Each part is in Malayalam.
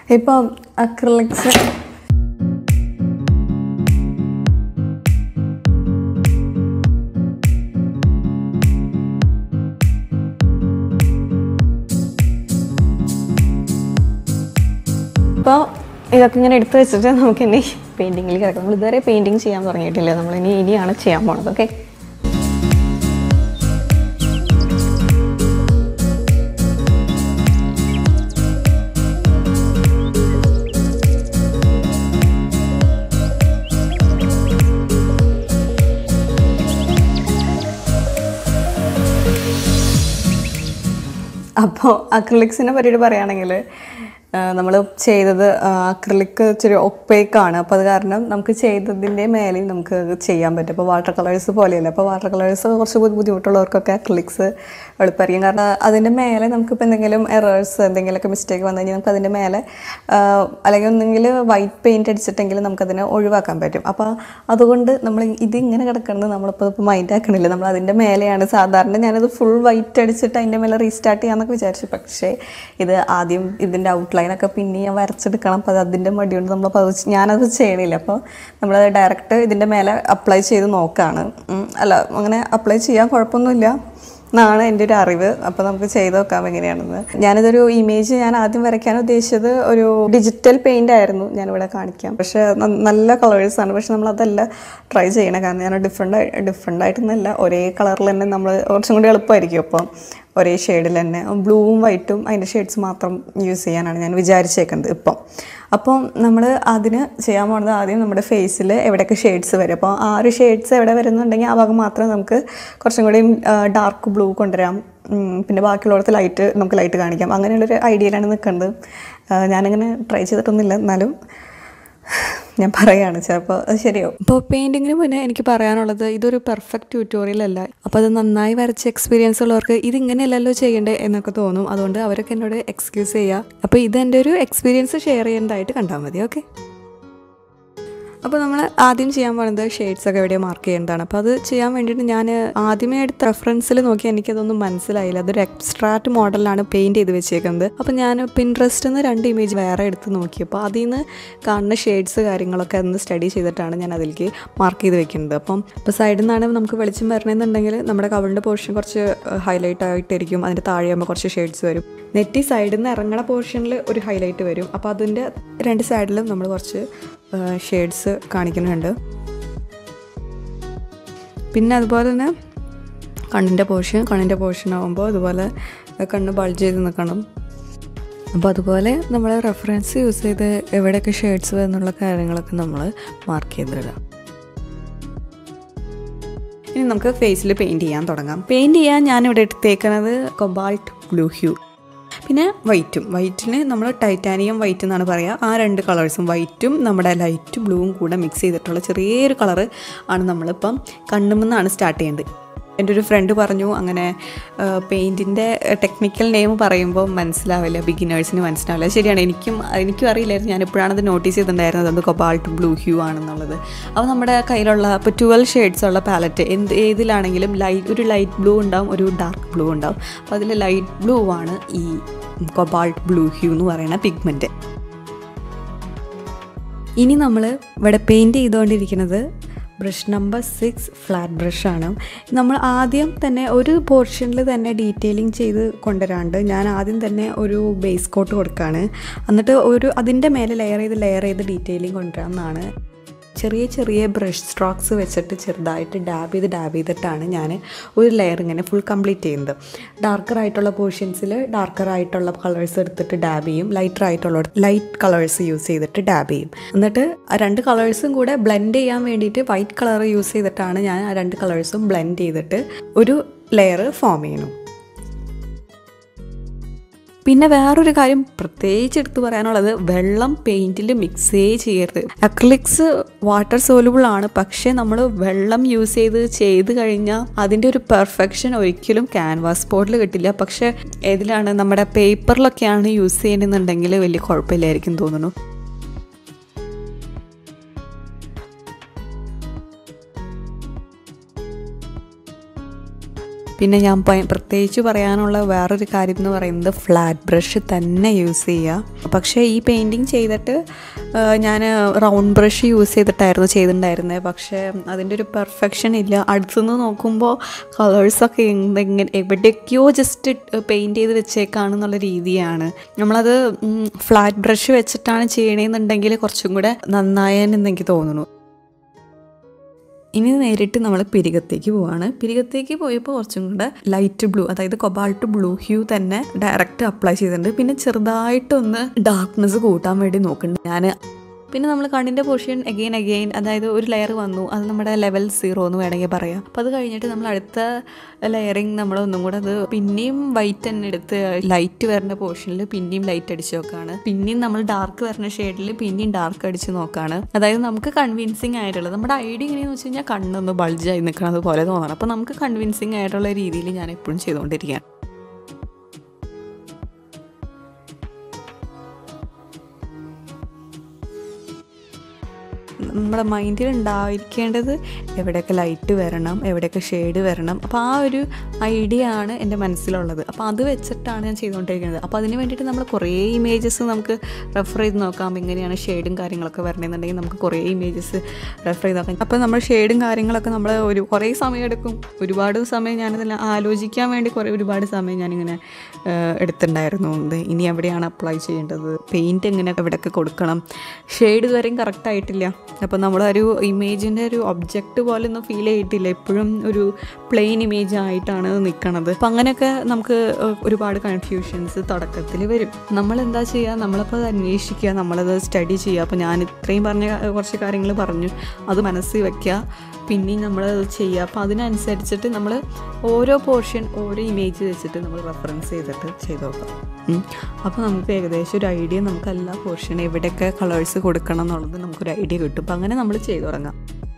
ഇപ്പം അക്രലിക്സ് ഇപ്പോൾ ഇതൊക്കെ ഇങ്ങനെ എടുത്തു വെച്ചിട്ട് നമുക്ക് ഇനി പെയിൻറ്റിങ്ങിൽ കിടക്കാം നമ്മൾ ഇതുവരെ പെയിൻറ്റിങ് ചെയ്യാൻ തുടങ്ങിയിട്ടില്ല നമ്മൾ ഇനി ഇനിയാണ് ചെയ്യാൻ പോണത് ഓക്കെ അപ്പോൾ അക്രിലിക്സിനെ പറ്റിയിട്ട് പറയുകയാണെങ്കിൽ നമ്മൾ ചെയ്തത് അക്രിലിക് ഇച്ചിരി ഒപ്പേക്കാണ് അപ്പോൾ അത് കാരണം നമുക്ക് ചെയ്തതിൻ്റെ മേലെയും നമുക്ക് അത് ചെയ്യാൻ പറ്റും അപ്പോൾ വാട്ടർ കളേഴ്സ് പോലെയല്ല അപ്പോൾ വാട്ടർ കളേഴ്സ് കുറച്ച് ബുദ്ധി- ബുദ്ധിമുട്ടുള്ളവർക്കൊക്കെ അക്രിലിക്സ് എളുപ്പമായിരിക്കും കാരണം അതിൻ്റെ മേലെ നമുക്കിപ്പോൾ എന്തെങ്കിലും എറേഴ്സ് എന്തെങ്കിലുമൊക്കെ മിസ്റ്റേക്ക് വന്നു കഴിഞ്ഞാൽ നമുക്ക് അതിൻ്റെ മേലെ ആ, അല്ലെങ്കിൽ ഒന്നെങ്കിൽ വൈറ്റ് പെയിൻറ്റ് അടിച്ചിട്ടെങ്കിൽ നമുക്കതിനെ ഒഴിവാക്കാൻ പറ്റും അപ്പോൾ അതുകൊണ്ട് നമ്മൾ ഇത് ഇങ്ങനെ കിടക്കുന്നത് നമ്മളിപ്പോൾ ഇപ്പോൾ മൈൻഡ് ആക്കണില്ല നമ്മൾ അതിൻ്റെ മേലെയാണ് സാധാരണ ഞാനത് ഫുൾ വൈറ്റ് അടിച്ചിട്ട് അതിൻ്റെ മേലെ റീസ്റ്റാർട്ട് ചെയ്യാമെന്നൊക്കെ വിചാരിച്ചു പക്ഷേ ഇത് ആദ്യം ഇതിൻ്റെ ഔട്ട്ലൈനൊക്കെ പിന്നെ ഞാൻ വരച്ചെടുക്കണം അപ്പോൾ അത് അതിൻ്റെ മടിയുണ്ട് നമ്മളപ്പോൾ അത് ഞാനത് ചെയ്യണില്ല അപ്പോൾ നമ്മൾ ഡയറക്റ്റ് ഇതിൻ്റെ മേലെ അപ്ലൈ ചെയ്ത് നോക്കുകയാണ് ഉം, അല്ല അങ്ങനെ അപ്ലൈ ചെയ്യാൻ കുഴപ്പമൊന്നുമില്ല എന്നാണ് എൻ്റെ ഒരു അറിവ് അപ്പോൾ നമുക്ക് ചെയ്ത് നോക്കാം എങ്ങനെയാണെന്ന് ഞാനിതൊരു ഇമേജ് ഞാൻ ആദ്യം വരയ്ക്കാൻ ഉദ്ദേശിച്ചത് ഒരു ഡിജിറ്റൽ പെയിൻ്റ് ആയിരുന്നു ഞാനിവിടെ കാണിക്കാം പക്ഷേ ന- നല്ല കളേഴ്സാണ് പക്ഷെ നമ്മൾ അതല്ല ട്രൈ ചെയ്യണം കാരണം ഞാൻ ഡിഫറെൻ്റ് ഡിഫറെൻ്റ് ആയിട്ടൊന്നല്ല ഒരേ കളറിൽ തന്നെ നമ്മൾ കുറച്ചും കൂടി എളുപ്പമായിരിക്കും അപ്പം ഒരേ ഷെയ്ഡിൽ തന്നെ ബ്ലൂവും വൈറ്റും അതിൻ്റെ ഷെയ്ഡ്സ് മാത്രം യൂസ് ചെയ്യാനാണ് ഞാൻ വിചാരിച്ചേക്കുന്നത് ഇപ്പം അപ്പം നമ്മൾ അതിന് ചെയ്യാൻ പോകുന്നത് ആദ്യം നമ്മുടെ ഫേസിൽ എവിടെയൊക്കെ ഷെയ്ഡ്സ് വരും അപ്പോൾ ആ ഒരു ഷെയ്ഡ്സ് എവിടെ വരുന്നുണ്ടെങ്കിൽ ആ ഭാഗം മാത്രം നമുക്ക് കുറച്ചും കൂടി ഡാർക്ക് ബ്ലൂ കൊണ്ടുവരാം ഉം, പിന്നെ ബാക്കിയുള്ളടത്ത് ലൈറ്റ് നമുക്ക് ലൈറ്റ് കാണിക്കാം അങ്ങനെയുള്ളൊരു ഐഡിയയിലാണ് നിൽക്കുന്നത് ആ, ഞാനങ്ങനെ ട്രൈ ചെയ്തിട്ടൊന്നുമില്ല എന്നാലും ഞാൻ പറയുകയാണ് ചിലപ്പോൾ അത് ശരിയാവും ഇപ്പോൾ പെയിൻറ്റിങ്ങിന് മുന്നേ എനിക്ക് പറയാനുള്ളത് ഇതൊരു പെർഫെക്റ്റ് ട്യൂട്ടോറിയൽ അല്ല അപ്പോൾ അത് നന്നായി വരച്ച എക്സ്പീരിയൻസ് ഉള്ളവർക്ക് ഇതിങ്ങനെയല്ലല്ലോ ചെയ്യേണ്ടത് എന്നൊക്കെ തോന്നും അതുകൊണ്ട് അവരൊക്കെ എന്നോട് എക്സ്ക്യൂസ് ചെയ്യുക അപ്പോൾ ഇത് എൻ്റെ ഒരു എക്സ്പീരിയൻസ് ഷെയർ ചെയ്യേണ്ടതായിട്ട് കണ്ടാൽ മതി ഓക്കെ അപ്പോൾ നമ്മൾ ആദ്യം ചെയ്യാൻ പോകുന്നത് ഷെയ്ഡ്സ് ഒക്കെ എവിടെയോ മാർക്ക് ചെയ്യേണ്ടതാണ് അപ്പോൾ അത് ചെയ്യാൻ വേണ്ടിയിട്ട് ഞാൻ ആദ്യമേ എടുത്ത റെഫറൻസിൽ നോക്കി എനിക്കതൊന്നും മനസ്സിലായില്ല അതൊരു എക്സ്ട്രാക്ട് മോഡലാണ് പെയിൻറ്റ് ചെയ്ത് വെച്ചേക്കുന്നത് അപ്പോൾ ഞാൻ പിൻട്രസ്റ്റിൽ നിന്ന് രണ്ട് ഇമേജ് വേറെ എടുത്ത് നോക്കിയപ്പോൾ അതിൽ നിന്ന് കാണുന്ന ഷെയ്ഡ്സ് കാര്യങ്ങളൊക്കെ ഒന്ന് സ്റ്റഡി ചെയ്തിട്ടാണ് ഞാൻ അതിലേക്ക് മാർക്ക് ചെയ്ത് വെക്കുന്നത് അപ്പം ഇപ്പോൾ സൈഡിൽ നിന്നാണ് നമുക്ക് വെളിച്ചം വരണമെന്നുണ്ടെങ്കിൽ നമ്മുടെ കവളിൻ്റെ പോർഷൻ കുറച്ച് ഹൈലൈറ്റ് ആയിട്ടിരിക്കും അതിൻ്റെ താഴെയാകുമ്പോൾ കുറച്ച് ഷെയ്ഡ്സ് വരും നെറ്റി സൈഡിൽ നിന്ന് ഇറങ്ങണ പോർഷനിൽ ഒരു ഹൈലൈറ്റ് വരും അപ്പോൾ അതിൻ്റെ രണ്ട് സൈഡിലും നമ്മൾ കുറച്ച് ഷെയ്ഡ്സ് കാണിക്കുന്നുണ്ട് പിന്നെ അതുപോലെ തന്നെ കണ്ണിൻ്റെ പോർഷൻ കണ്ണിൻ്റെ പോർഷൻ ആകുമ്പോൾ അതുപോലെ കണ്ണ് ബൾജ് ചെയ്ത് നിൽക്കണം അപ്പോൾ അതുപോലെ നമ്മൾ റെഫറൻസ് യൂസ് ചെയ്ത് എവിടെയൊക്കെ ഷെയ്ഡ്സ് വരുന്നുള്ള കാര്യങ്ങളൊക്കെ നമ്മൾ മാർക്ക് ചെയ്തിടാം ഇനി നമുക്ക് ഫേസിൽ പെയിൻറ് ചെയ്യാൻ തുടങ്ങാം പെയിൻറ് ചെയ്യാൻ ഞാനിവിടെ എടുത്തേക്കുന്നത് കൊബാൾട്ട് ബ്ലൂ ഹ്യൂ പിന്നെ വൈറ്റും വൈറ്റിന് നമ്മൾ ടൈറ്റാനിയം വൈറ്റ് എന്നാണ് പറയുക ആ രണ്ട് കളേഴ്സും വൈറ്റും നമ്മുടെ ലൈറ്റ് ബ്ലൂവും കൂടെ മിക്സ് ചെയ്തിട്ടുള്ള ചെറിയൊരു കളറ് ആണ് നമ്മളിപ്പം കണ്ണുമെന്നാണ് സ്റ്റാർട്ട് ചെയ്യേണ്ടത് എൻ്റെ ഒരു ഫ്രണ്ട് പറഞ്ഞു അങ്ങനെ പെയിൻറ്റിൻ്റെ ടെക്നിക്കൽ നെയിം പറയുമ്പോൾ മനസ്സിലാവില്ല ബിഗിനേഴ്സിന് മനസ്സിലാവില്ല ശരിയാണ് എനിക്കും എനിക്കും അറിയില്ലായിരുന്നു ഞാൻ ഇപ്പോഴാണ് അത് നോട്ടീസ് ചെയ്തിട്ടുണ്ടായിരുന്നത് അത് കൊബാൾട്ട് ബ്ലൂ ഹ്യൂ ആണെന്നുള്ളത് അപ്പോൾ നമ്മുടെ കയ്യിലുള്ള ഇപ്പോൾ ട്വൽവ് ഷെയ്ഡ്സ് ഉള്ള പാലറ്റ് എന്ത് ഏതിലാണെങ്കിലും ലൈറ്റ് ഒരു ലൈറ്റ് ബ്ലൂ ഉണ്ടാവും ഒരു ഡാർക്ക് ബ്ലൂ ഉണ്ടാവും അപ്പോൾ അതിൽ ലൈറ്റ് ബ്ലൂ ആണ് ഈ കൊബാൾട്ട് ബ്ലൂ ഹ്യൂ എന്ന് പറയുന്ന പിഗ്മെൻറ്റ് ഇനി നമ്മൾ ഇവിടെ പെയിൻറ്റ് ചെയ്തുകൊണ്ടിരിക്കുന്നത് ബ്രഷ് നമ്പർ സിക്സ് ഫ്ലാറ്റ് ബ്രഷാണ് നമ്മൾ ആദ്യം തന്നെ ഒരു പോർഷനിൽ തന്നെ ഡീറ്റെയിലിംഗ് ചെയ്ത് കൊണ്ടുവരാണ്ട് ഞാൻ ആദ്യം തന്നെ ഒരു ബേസ് കോട്ട് കൊടുക്കുകയാണ് എന്നിട്ട് ഒരു അതിൻ്റെ മേലെ ലെയർ ചെയ്ത് ലെയർ ചെയ്ത് ഡീറ്റെയിലിംഗ് കൊണ്ടുവരാമെന്നാണ് ചെറിയ ചെറിയ ബ്രഷ് സ്ട്രോക്സ് വെച്ചിട്ട് ചെറുതായിട്ട് ഡാബ് ചെയ്ത് ഡാബ് ചെയ്തിട്ടാണ് ഞാൻ ഒരു ലെയർ ഇങ്ങനെ ഫുൾ കംപ്ലീറ്റ് ചെയ്യുന്നത് ഡാർക്കർ ആയിട്ടുള്ള പോർഷൻസിൽ ഡാർക്കർ ആയിട്ടുള്ള കളേഴ്സ് എടുത്തിട്ട് ഡാബ് ചെയ്യും ലൈറ്റർ ആയിട്ടുള്ള ലൈറ്റ് കളേഴ്സ് യൂസ് ചെയ്തിട്ട് ഡാബ് ചെയ്യും എന്നിട്ട് ആ രണ്ട് കളേഴ്സും കൂടെ ബ്ലെൻഡ് ചെയ്യാൻ വേണ്ടിയിട്ട് വൈറ്റ് കളർ യൂസ് ചെയ്തിട്ടാണ് ഞാൻ ആ രണ്ട് കളേഴ്സും ബ്ലെൻഡ് ചെയ്തിട്ട് ഒരു ലെയർ ഫോം ചെയ്യണം പിന്നെ വേറൊരു കാര്യം പ്രത്യേകിച്ച് എടുത്തു പറയാനുള്ളത് വെള്ളം പെയിൻറ്റിൽ മിക്സേ ചെയ്യരുത് അക്രിലിക്സ് വാട്ടർ സോലുബിൾ ആണ് പക്ഷേ നമ്മൾ വെള്ളം യൂസ് ചെയ്ത് ചെയ്ത് കഴിഞ്ഞാൽ അതിൻ്റെ ഒരു പെർഫെക്ഷൻ ഒരിക്കലും ക്യാൻവാസ് ബോർഡിൽ കിട്ടില്ല പക്ഷേ ഏതിലാണ് നമ്മുടെ പേപ്പറിലൊക്കെയാണ് യൂസ് ചെയ്യുന്നുണ്ടെങ്കിൽ വലിയ കുഴപ്പമില്ലായിരിക്കും തോന്നുന്നു പിന്നെ ഞാൻ പ- പ്രത്യേകിച്ച് പറയാനുള്ള വേറൊരു കാര്യം എന്ന് പറയുന്നത് ഫ്ലാറ്റ് ബ്രഷ് തന്നെ യൂസ് ചെയ്യുക പക്ഷേ ഈ പെയിൻറ്റിങ് ചെയ്തിട്ട് ഞാൻ റൗണ്ട് ബ്രഷ് യൂസ് ചെയ്തിട്ടായിരുന്നു ചെയ്തിട്ടുണ്ടായിരുന്നത് പക്ഷേ അതിൻ്റെ ഒരു പെർഫെക്ഷൻ ഇല്ല അടുത്തുനിന്ന് നോക്കുമ്പോൾ കളേഴ്സൊക്കെ എന്തെങ്കിലും എവിടെയൊക്കെയോ ജസ്റ്റ് പെയിൻറ്റ് ചെയ്ത് വെച്ചേക്കാണെന്നുള്ള രീതിയാണ് നമ്മളത് ഫ്ലാറ്റ് ബ്രഷ് വെച്ചിട്ടാണ് ചെയ്യണമെന്നുണ്ടെങ്കിൽ കുറച്ചും കൂടെ നന്നായെന്ന് എനിക്ക് തോന്നുന്നു ഇനി നേരിട്ട് നമ്മൾ പിരികത്തേക്ക് പോവാണ് പിരികത്തേക്ക് പോയപ്പോൾ കുറച്ചും കൂടെ ലൈറ്റ് ബ്ലൂ അതായത് കൊബാൾട്ട് ബ്ലൂ ഹ്യൂ തന്നെ ഡയറക്റ്റ് അപ്ലൈ ചെയ്തിട്ടുണ്ട് പിന്നെ ചെറുതായിട്ടൊന്ന് ഡാർക്ക്നെസ് കൂട്ടാൻ വേണ്ടി നോക്കുന്നുണ്ട് ഞാൻ പിന്നെ നമ്മൾ കണ്ണിൻ്റെ പൊസിഷൻ എഗെയിൻ എഗെയിൻ അതായത് ഒരു ലെയർ വന്നു അത് നമ്മുടെ ലെവൽ സീറോ എന്ന് വേണമെങ്കിൽ പറയാം അപ്പോൾ അത് കഴിഞ്ഞിട്ട് നമ്മൾ അടുത്ത ലെയറിങ് നമ്മൾ ഒന്നും കൂടെ അത് പിന്നെയും വൈറ്റ് തന്നെ എടുത്ത് ലൈറ്റ് വരുന്ന പോർഷനിൽ പിന്നെയും ലൈറ്റ് അടിച്ച് നോക്കാണ് പിന്നെയും നമ്മൾ ഡാർക്ക് വരുന്ന ഷെയ്ഡിൽ പിന്നെയും ഡാർക്ക് അടിച്ച് നോക്കാണ് അതായത് നമുക്ക് കൺവിൻസിങ് ആയിട്ടുള്ളത് നമ്മുടെ ഐഡിയ എങ്ങനെയാണെന്ന് വെച്ച് കഴിഞ്ഞാൽ കണ്ണൊന്ന് ബൾജായി നിൽക്കുന്നത് പോലെ തോന്നണം അപ്പോൾ നമുക്ക് കൺവിൻസിങ് ആയിട്ടുള്ള രീതിയിൽ ഞാൻ എപ്പോഴും ചെയ്തുകൊണ്ടിരിക്കുകയാണ് നമ്മുടെ മൈൻഡിൽ ഉണ്ടായിരിക്കേണ്ടത് എവിടെയൊക്കെ ലൈറ്റ് വരണം എവിടെയൊക്കെ ഷെയ്ഡ് വരണം അപ്പോൾ ആ ഒരു ഐഡിയ ആണ് എൻ്റെ മനസ്സിലുള്ളത് അപ്പോൾ അത് വെച്ചിട്ടാണ് ഞാൻ ചെയ്തുകൊണ്ടിരിക്കുന്നത് അപ്പോൾ അതിന് വേണ്ടിയിട്ട് നമ്മൾ കുറേ ഇമേജസ് നമുക്ക് റെഫർ ചെയ്ത് നോക്കാം എങ്ങനെയാണ് ഷെയ്ഡും കാര്യങ്ങളൊക്കെ വരണമെന്നുണ്ടെങ്കിൽ നമുക്ക് കുറേ ഇമേജസ് റെഫർ ചെയ്ത് നോക്കാം അപ്പോൾ നമ്മൾ ഷെയ്ഡും കാര്യങ്ങളൊക്കെ നമ്മൾ ഒരു കുറേ സമയം എടുക്കും ഒരുപാട് സമയം ഞാനതെല്ലാം ആലോചിക്കാൻ വേണ്ടി കുറേ ഒരുപാട് സമയം ഞാനിങ്ങനെ ഏഹ്, എടുത്തിട്ടുണ്ടായിരുന്നു ഇത് ഇനി എവിടെയാണ് അപ്ലൈ ചെയ്യേണ്ടത് പെയിൻറ്റ് എങ്ങനെ എവിടെയൊക്കെ കൊടുക്കണം ഷെയ്ഡ് ഇതുവരെയും കറക്റ്റ് ആയിട്ടില്ല അപ്പോൾ നമ്മളൊരു ഇമേജിൻ്റെ ഒരു ഒബ്ജക്റ്റ് പോലെ ഒന്നും ഫീൽ ചെയ്തിട്ടില്ല എപ്പോഴും ഒരു പ്ലെയിൻ ഇമേജ് ആയിട്ടാണ് നിൽക്കണത് അപ്പം അങ്ങനെയൊക്കെ നമുക്ക് ഏഹ്, ഒരുപാട് കൺഫ്യൂഷൻസ് തുടക്കത്തിൽ വരും നമ്മൾ എന്താ ചെയ്യുക നമ്മളപ്പോൾ അത് അന്വേഷിക്കുക നമ്മളത് സ്റ്റഡി ചെയ്യുക അപ്പോൾ ഞാൻ ഇത്രയും പറഞ്ഞ ഏഹ്, കുറച്ച് കാര്യങ്ങൾ പറഞ്ഞു അത് മനസ്സിൽ വയ്ക്കുക പിന്നെയും നമ്മൾ ചെയ്യുക അപ്പോൾ അതിനനുസരിച്ചിട്ട് നമ്മൾ ഓരോ പോർഷൻ ഓരോ ഇമേജ് വെച്ചിട്ട് നമ്മൾ റെഫറൻസ് ചെയ്തിട്ട് ചെയ്ത് നോക്കാം ഉം. അപ്പോൾ നമുക്ക് ഏകദേശം ഒരു ഐഡിയ നമുക്ക് എല്ലാ പോർഷനും എവിടെയൊക്കെ കളേഴ്സ് കൊടുക്കണം എന്നുള്ളത് നമുക്കൊരു ഐഡിയ കിട്ടും അപ്പോൾ അങ്ങനെ നമ്മൾ ചെയ്തു തുടങ്ങാം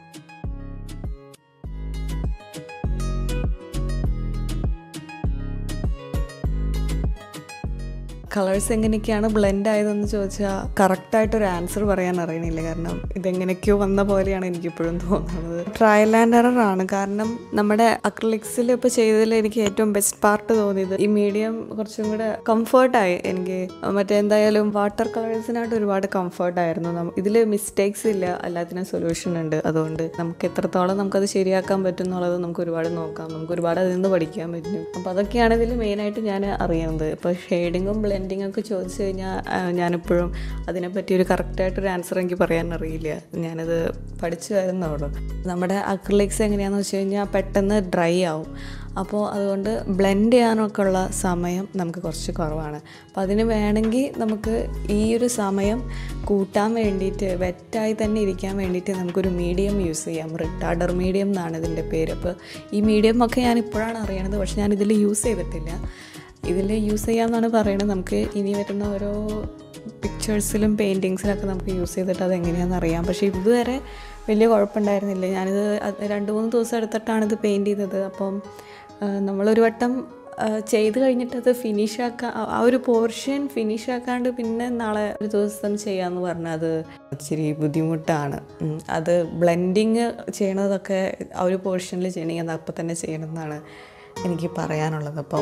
കളേഴ്സ് എങ്ങനെയൊക്കെയാണ് ബ്ലെൻഡ് ആയതെന്ന് ചോദിച്ചാൽ കറക്റ്റായിട്ടൊരു ആൻസർ പറയാൻ അറിയണില്ല കാരണം ഇതെങ്ങനെയൊക്കെയോ വന്ന പോലെയാണ് എനിക്കിപ്പോഴും തോന്നുന്നത് ട്രയൽ ആൻഡ് എറർ ആണ് കാരണം നമ്മുടെ അക്രലിക്സിൽ ഇപ്പോൾ ചെയ്തതിൽ എനിക്ക് ഏറ്റവും ബെസ്റ്റ് പാർട്ട് തോന്നിയത് ഈ മീഡിയം കുറച്ചും കൂടെ കംഫർട്ടായി എനിക്ക് മറ്റേ എന്തായാലും വാട്ടർ കളേഴ്സിനായിട്ട് ഒരുപാട് കംഫർട്ടായിരുന്നു ഇതിൽ മിസ്റ്റേക്സ് ഇല്ല എല്ലാത്തിനും സൊല്യൂഷൻ ഉണ്ട് അതുകൊണ്ട് നമുക്ക് എത്രത്തോളം നമുക്കത് ശരിയാക്കാൻ പറ്റും എന്നുള്ളത് നമുക്ക് ഒരുപാട് നോക്കാം നമുക്ക് ഒരുപാട് അതിൽ നിന്ന് പഠിക്കാൻ പറ്റും അപ്പോൾ അതൊക്കെയാണ് ഇതിൽ മെയിനായിട്ട് ഞാൻ അറിയുന്നത് ഇപ്പോൾ ഷെയ്ഡിങ്ങും ബ്ലെൻഡിങ്ങും ഒക്കെ ചോദിച്ചു കഴിഞ്ഞാൽ ആ, ഞാനിപ്പോഴും അതിനെപ്പറ്റി ഒരു കറക്റ്റായിട്ടൊരു ആൻസർ എനിക്ക് പറയാൻ അറിയില്ല ഞാനത് പഠിച്ചു വരുന്നുള്ളൂ നമ്മുടെ അക്രിലിക്സ് എങ്ങനെയാണെന്ന് വെച്ച് കഴിഞ്ഞാൽ പെട്ടെന്ന് ഡ്രൈ ആവും അപ്പോൾ അതുകൊണ്ട് ബ്ലെൻഡ് ചെയ്യാനൊക്കെ ഉള്ള സമയം നമുക്ക് കുറച്ച് കുറവാണ് അപ്പോൾ അതിന് വേണമെങ്കിൽ നമുക്ക് ഈ ഒരു സമയം കൂട്ടാൻ വേണ്ടിയിട്ട് വെറ്റായി തന്നെ ഇരിക്കാൻ വേണ്ടിയിട്ട് നമുക്കൊരു മീഡിയം യൂസ് ചെയ്യാം റിട്ടാർഡർ മീഡിയം എന്നാണ് ഇതിൻ്റെ പേര് അപ്പോൾ ഈ മീഡിയം ഒക്കെ ഞാൻ ഇപ്പോഴാണ് അറിയണത് പക്ഷെ ഞാൻ ഇതിൽ യൂസ് ചെയ്തിട്ടില്ല ഇതിൽ യൂസ് ചെയ്യാമെന്നാണ് പറയുന്നത് നമുക്ക് ഇനി വരുന്ന ഓരോ പിക്ചേഴ്സിലും പെയിൻറ്റിങ്സിലൊക്കെ നമുക്ക് യൂസ് ചെയ്തിട്ട് അത് എങ്ങനെയാണെന്ന് അറിയാം പക്ഷേ ഇതുവരെ വലിയ കുഴപ്പമുണ്ടായിരുന്നില്ല ഞാനിത് അത് രണ്ട് മൂന്ന് ദിവസം എടുത്തിട്ടാണ് ഇത് പെയിൻറ്റ് ചെയ്തത് അപ്പം ആ, നമ്മളൊരു വട്ടം ആ, ചെയ്ത് കഴിഞ്ഞിട്ട് അത് ഫിനിഷ് ആക്കാൻ ആ- ആ ഒരു പോർഷൻ ഫിനിഷ് ആക്കാണ്ട് പിന്നെ നാളെ ഒരു ദിവസം ചെയ്യാമെന്ന് പറഞ്ഞാൽ അത് ഇച്ചിരി ബുദ്ധിമുട്ടാണ് ഉം. അത് ബ്ലെൻഡിങ് ചെയ്യണതൊക്കെ ആ ഒരു പോർഷനിൽ ചെയ്യണമെങ്കിൽ അത് അപ്പം തന്നെ ചെയ്യണമെന്നാണ് എനിക്ക് പറയാനുള്ളത് അപ്പം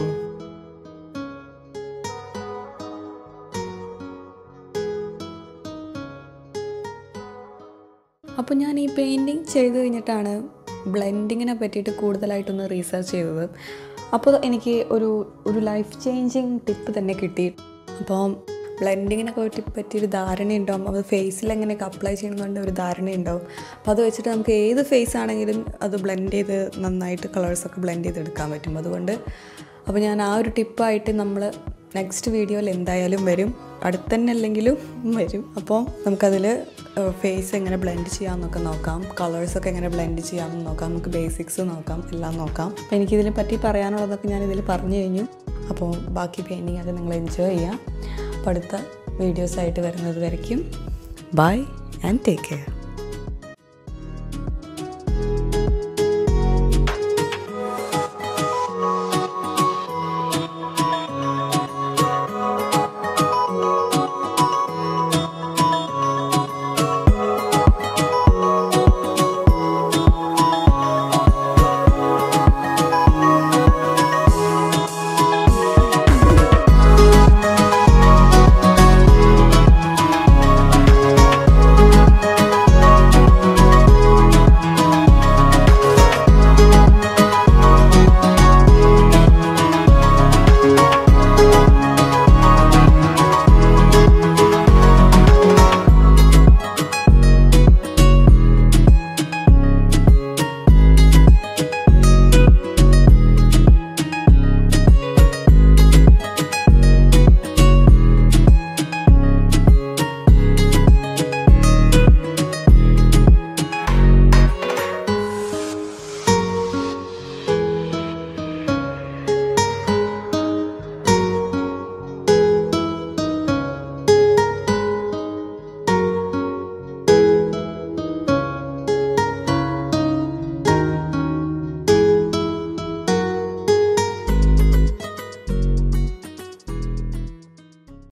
അപ്പോൾ ഞാൻ ഈ പെയിൻറ്റിങ് ചെയ്ത് കഴിഞ്ഞിട്ടാണ് ബ്ലെൻഡിങ്ങിനെ പറ്റിയിട്ട് കൂടുതലായിട്ടൊന്ന് റീസെർച്ച് ചെയ്തത് അപ്പോൾ എനിക്ക് ഒരു ഒരു ലൈഫ് ചേഞ്ചിങ് ടിപ്പ് തന്നെ കിട്ടി അപ്പോൾ ബ്ലെൻഡിങ്ങിനെ പറ്റി പറ്റിയൊരു ധാരണയുണ്ടാവും അത് ഫേസിൽ എങ്ങനെയൊക്കെ അപ്ലൈ ചെയ്യണമെന്നുണ്ട് ഒരു ധാരണയുണ്ടാവും അപ്പോൾ അത് വെച്ചിട്ട് നമുക്ക് ഏത് ഫേസ് ആണെങ്കിലും അത് ബ്ലെൻഡ് ചെയ്ത് നന്നായിട്ട് കളേഴ്സൊക്കെ ബ്ലെൻഡ് ചെയ്തെടുക്കാൻ പറ്റും അതുകൊണ്ട് അപ്പോൾ ഞാൻ ആ ഒരു ടിപ്പായിട്ട് നമ്മൾ നെക്സ്റ്റ് വീഡിയോയിൽ എന്തായാലും വരും അടുത്ത് തന്നെ അല്ലെങ്കിലും വരും അപ്പോൾ നമുക്കതിൽ ഫേസ് എങ്ങനെ ബ്ലെൻഡ് ചെയ്യാമെന്നൊക്കെ നോക്കാം കളേഴ്സൊക്കെ എങ്ങനെ ബ്ലെൻഡ് ചെയ്യാമെന്ന് നോക്കാം നമുക്ക് ബേസിക്സ് നോക്കാം എല്ലാം നോക്കാം അപ്പോൾ എനിക്കിതിനെ പറ്റി പറയാനുള്ളതൊക്കെ ഞാൻ ഇതിൽ പറഞ്ഞു കഴിഞ്ഞു അപ്പോൾ ബാക്കി പെയിൻറ്റിങ് ഒക്കെ നിങ്ങൾ എൻജോയ് ചെയ്യാം അപ്പോൾ അടുത്ത വീഡിയോസായിട്ട് വരുന്നത് വരയ്ക്കും ബൈ ആൻഡ് ടേക്ക് കെയർ